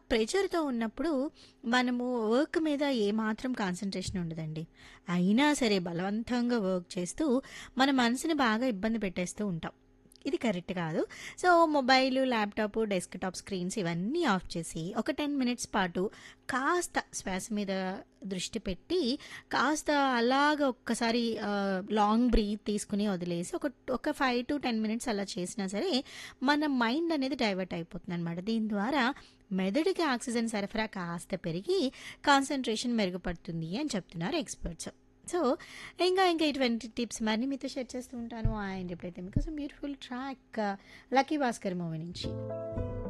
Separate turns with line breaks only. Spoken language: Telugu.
ప్రెషర్‌తో ఉన్నప్పుడు మనము వర్క్ మీద ఏమాత్రం కాన్సంట్రేషన్ ఉండదండి. అయినా సరే బలవంతంగా వర్క్ చేస్తూ మన మనసుని బాగా ఇబ్బంది పెట్టేస్తూ ఉంటాం. ఇది కరెక్ట్ కాదు. So, mobile, laptop, desktop screens ఇవన్నీ ఆఫ్ చేసి ఒక 10 మినిట్స్ పాటు కాస్త శ్వాస మీద దృష్టి పెట్టి కాస్త అలాగా ఒక్కసారి ఆహ్, లాంగ్ బ్రీత్ తీసుకొని వదిలేసి ఒక ఒక 5-10 మినిట్స్ అలా చేసినా సరే మన మైండ్ అనేది డైవర్ట్ అయిపోతుందనమాట. దీని ద్వారా మెదడుకి ఆక్సిజన్ సరఫరా కాస్త పెరిగి కాన్సంట్రేషన్ మెరుగుపడుతుంది అని చెప్తున్నారు ఎక్స్‌పర్ట్స్. సో, ఇంకా ఇంకా ఇటువంటి టిప్స్ మరిన్ని మీతో షేర్ చేస్తూ ఉంటాను. అండ్ ఇప్పుడైతే మీకోసం beautiful track 'lucky Bhaskar' movie నుంచి.